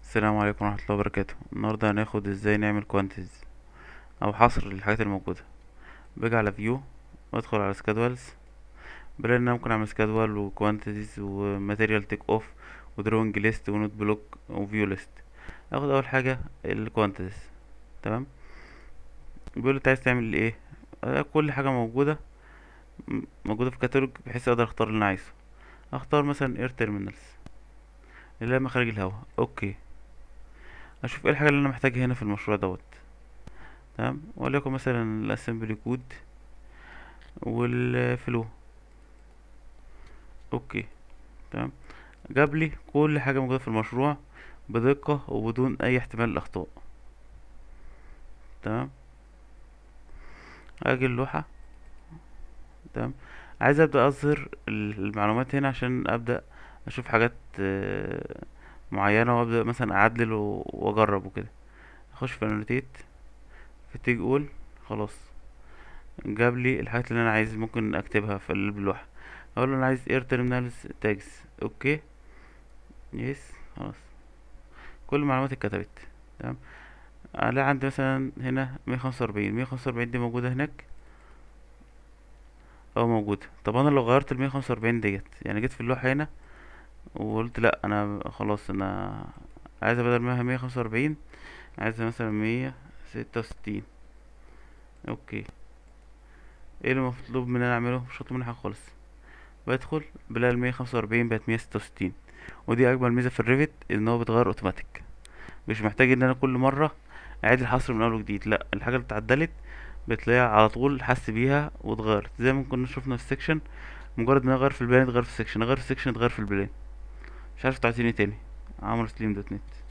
السلام عليكم ورحمة الله وبركاته النهاردة هناخد ازاي نعمل كوانتز او حصر للحاجات الموجودة باجي على فيو وادخل على سكادوالز بلاقي ان انا ممكن اعمل سكادوال وكوانتيز وماتيريال تيك اوف ودروينج ليست ونوت بلوك وفيو ليست اخد اول حاجة الكوانتيز تمام بيقول انت عايز تعمل ايه آه، كل حاجة موجودة م- موجودة في كتالوج بحيث اقدر اختار اللي انا عايزه اختار مثلا اير تيرمينالز اللي هي مخارج الهواء اوكي اشوف ايه الحاجه اللي انا محتاجها هنا في المشروع دوت تمام وليكن مثلا الاسمبلي كود والفلو اوكي تمام جاب لي كل حاجه موجوده في المشروع بدقه وبدون اي احتمال للاخطاء تمام اجي اللوحه تمام عايز ابدا اظهر ال- المعلومات هنا عشان ابدا اشوف حاجات آه، معينه وابدا مثلا اعدل و- واجرب وكده اخش في انوتيت في تيج اول خلاص جاب لي الحاجات اللي انا عايز ممكن اكتبها في قلب اللوحه اقول له انا عايز اير تيرمينالز تاجز اوكي يس خلاص كل المعلومات اتكتبت تمام الاقي عندي مثلا هنا مية خمسة وأربعين مية خمسة وأربعين دي موجودة هناك اه موجودة طب انا لو غيرت المية خمسة وأربعين ديت يعني جيت في اللوحة هنا وقلت لا انا خلاص انا عايزة بدل ما هي مية خمسة وأربعين عايزة مثلا مية ستة وستين اوكي ايه اللي مطلوب مني انا اعمله مش مطلوب مني حاجة خالص بدخل بلاقي المية خمسة وأربعين بقت مية ستة وستين ودي اجمل ميزة في الريفت ان هو بيتغير اوتوماتيك مش محتاج ان انا كل مرة اعيد الحصر من اول وجديد لا الحاجة اللي اتعدلت بتلاقيها على طول حس بيها واتغيرت زي ما كنا شفنا في السكشن مجرد ان انا اغير في البلان اتغير في السكشن اغير في السكشن اتغير في البلان مش عارف تعطيني تاني عمرو سليم دوت نت